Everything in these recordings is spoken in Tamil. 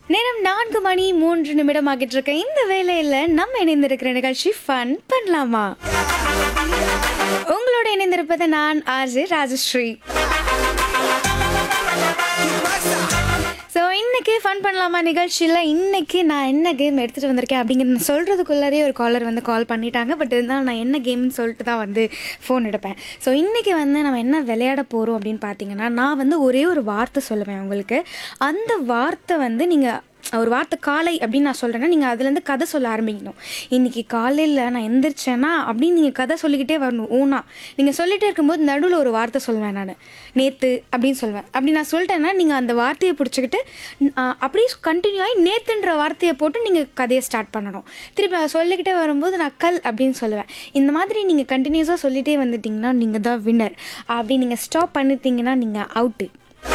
நேரம் நான்கு மணி மூன்று நிமிடம் ஆகிட்டு இருக்க இந்த வேலையில நம்ம இணைந்திருக்கிற நிகழ்ச்சி ஃபன் பண்ணலாமா உங்களோட இணைந்திருப்பது நான் ஆர்ஜே ராஜஸ்ரீ ஸோ இன்னைக்கு ஃபன் பண்ணலாமா நிகழ்ச்சியில் இன்னைக்கு நான் என்ன கேம் எடுத்துகிட்டு வந்திருக்கேன் அப்படிங்கிறது சொல்கிறதுக்குள்ளாரே ஒரு காலர் வந்து கால் பண்ணிட்டாங்க பட் இருந்தாலும் நான் என்ன கேம்னு சொல்லிட்டு தான் வந்து ஃபோன் எடுப்பேன் ஸோ இன்றைக்கி வந்து நம்ம என்ன விளையாட போகிறோம் அப்படின்னு பார்த்தீங்கன்னா நான் வந்து ஒரே ஒரு வார்த்தை சொல்லுவேன் உங்களுக்கு அந்த வார்த்தை வந்து நீங்கள் ஒரு வார்த்தை காலை அப்படின்னு நான் சொல்கிறேன்னா நீங்கள் அதுலேருந்து கதை சொல்ல ஆரம்பிக்கணும் இன்றைக்கி காலையில் நான் எந்திரிச்சேன்னா அப்படின்னு நீங்கள் கதை சொல்லிக்கிட்டே வரணும் ஊனா நீங்கள் சொல்லிகிட்டே இருக்கும்போது நடுவில் ஒரு வார்த்தை சொல்லுவேன் நான் நேற்று அப்படின்னு சொல்லுவேன் அப்படி நான் சொல்லிட்டேன்னா நீங்கள் அந்த வார்த்தையை பிடிச்சிக்கிட்டு ஆ, அப்படியே கண்டினியூ ஆகி நேத்துன்ற வார்த்தையை போட்டு நீங்கள் கதையை ஸ்டார்ட் பண்ணணும் திருப்பி அதை சொல்லிக்கிட்டே வரும்போது நான் கல் அப்படின்னு சொல்லுவேன் இந்த மாதிரி நீங்கள் கண்டினியூஸாக சொல்லிகிட்டே வந்துட்டிங்கன்னா நீங்கள் தான் வின்னர் அப்படி நீங்கள் ஸ்டாப் பண்ணிட்டீங்கன்னா நீங்கள் அவுட்டு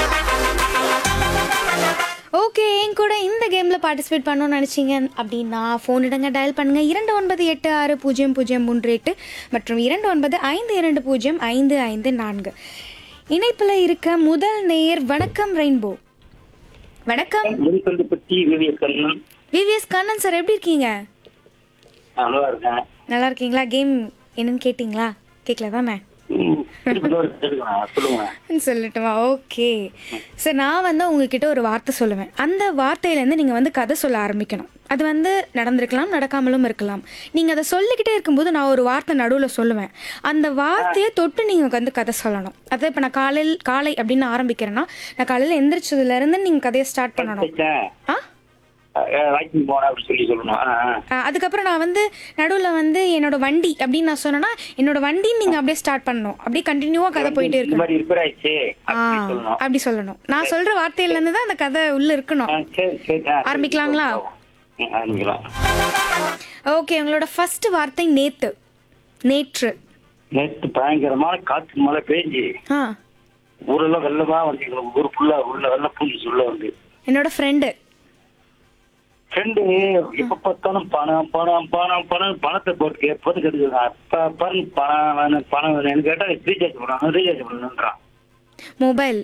ஓகே என் கூட இந்த கேமில் பார்ட்டிசிபேட் பண்ணணும்னு நினச்சிங்க அப்படின்னா ஃபோன் இடங்க டயல் பண்ணுங்கள் இரண்டு ஒன்பது எட்டு ஆறு பூஜ்ஜியம் பூஜ்ஜியம் மூன்று எட்டு மற்றும் இரண்டு ஒன்பது ஐந்து இரண்டு பூஜ்ஜியம் ஐந்து ஐந்து நான்கு இணைப்பில் இருக்க முதல் நேயர் வணக்கம் ரெயின்போ வணக்கம் Munkandupatti VVS Kannan VVS Kannan sir எப்படி இருக்கீங்க நல்லா இருக்கேன் நல்லா இருக்கீங்களா கேம் என்னன்னு கேட்டிங்களா கேட்கல தானே ம், திருப்பி இன்னொரு கேட்டுக்கணும். சொல்லுங்க சொல்லட்டுமா ஓகே சார் நான் வந்து உங்ககிட்ட ஒரு வார்த்தை சொல்லுவேன் அந்த வார்த்தையிலேருந்து நீங்கள் வந்து கதை சொல்ல ஆரம்பிக்கணும் அது வந்து நடந்திருக்கலாம் நடக்காமலும் இருக்கலாம் நீங்கள் அதை சொல்லிக்கிட்டே இருக்கும்போது நான் ஒரு வார்த்தை நடுவில் சொல்லுவேன் அந்த வார்த்தையை தொட்டு நீங்கள் வந்து கதை சொல்லணும் அதை இப்போ நான் காலையில் காலை அப்படின்னு ஆரம்பிக்கிறேன்னா நான் காலையில் எந்திரிச்சதுலேருந்து நீங்கள் கதையை ஸ்டார்ட் பண்ணணும் ஆ வாக்கிங் போனேன் அப்படி சொல்லி சொல்லணும் ஆ, ஆ. ஆ, அதுக்கப்புறம் நான் வந்து நடுவில் வந்து என்னோட வண்டி அப்படின்னு நான் சொன்னேன்னா என்னோட வண்டின்னு நீங்கள் அப்படியே ஸ்டார்ட் பண்ணணும் அப்படியே கண்டினியூவாக கதை போயிட்டே இந்த இருக்கணும் மாதிரி ரிப்பேர் ஆயிடுச்சு ஆ அப்படி சொல்லணும் அப்படி சொல்லணும் நான் சொல்ற வார்த்தையில இருந்து தான் அந்த கதை உள்ள இருக்கணும் ஆ, சரி சரி ஆ, சரி. ஆரம்பிக்கலாங்களா? ம், ஆரம்பிக்கலாம் ஓகே உங்களோட ஃபர்ஸ்ட் வார்த்தை நேத்து நேற்று நேற்று பயங்கரமான காற்று மழை பெஞ்சு ஆ ஊரெல்லாம் வெள்ளமா வந்து எங்களுக்கு ஊர் ஃபுல்லா உள்ள வெள்ளம் பூஞ்சி உள்ள வந்து என்னோட ஃப்ரெண்டு ஃப்ரெண்டு எப்ப பார்த்தாலும் பணம் பணம் பணம் பணம் பணத்தை போட்டு எப்போது கெடுக்குறான் அப்ப பாருங்க பணம் வேணும் பணம் வேணும்னு கேட்டா ரீசார்ஜ் பண்ணணும் ரீசார்ஜ் பண்ணணுன்றான் மொபைல்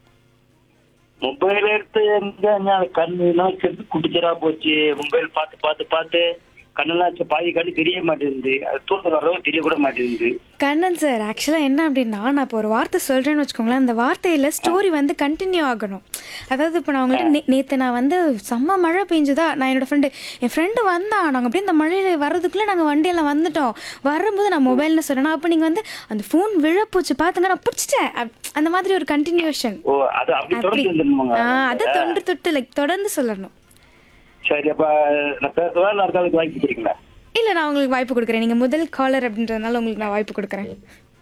மொபைல் எடுத்து எங்க ஞா- கண்ணு எல்லாம் செத்து குடிச்சரா போச்சு மொபைல் பார்த்து பார்த்து பார்த்து கண்ணெல்லாம் செ- பாதி கண்ணு தெரிய மாட்டேங்குது அது தூரத்தில் வரவும் தெரிய கூட மாட்டேங்குது கண்ணன் சார் ஆக்சுவலாக என்ன அப்படின்னா நான் இப்போ ஒரு வார்த்தை சொல்கிறேன்னு வச்சுக்கோங்களேன் அந்த வார்த்தையில் ஸ்டோரி வந்து கண்டினியூ ஆகணும் அதாவது இப்போ நான் உங்கள்கிட்ட நே நேற்று நான் வந்து செம்ம மழை பெஞ்சுதா நான் என்னோட ஃப்ரெண்டு என் ஃப்ரெண்டு வந்தான் நாங்கள் அப்படியே இந்த மழையில் வர்றதுக்குள்ளே நாங்கள் வண்டியில் வந்துட்டோம் வரும்போது நான் மொபைல்னு சொன்னேன் அப்போ நீங்கள் வந்து அந்த ஃபோன் விழப்போச்சு பார்த்துங்க நான் பிடிச்சிட்டேன் அப்- அந்த மாதிரி ஒரு கண்டினியூஷன் ஓ அது அப்படி அப்படி தொடர்ந்து வந்துருமாங்க ஆ அதை தொன்று தொட்டு லைக் தொடர்ந்து சொல்லணும் சரி அப்ப நான் பேசுவா இல்லை அதுக்கு வாங்கி பிடிக்கல இல்லை நான் உங்களுக்கு வாய்ப்பு கொடுக்குறேன் நீங்கள் முதல் காலர் அப்படின்றதுனால உங்களுக்கு நான் வாய்ப்பு கொடுக்குறேன்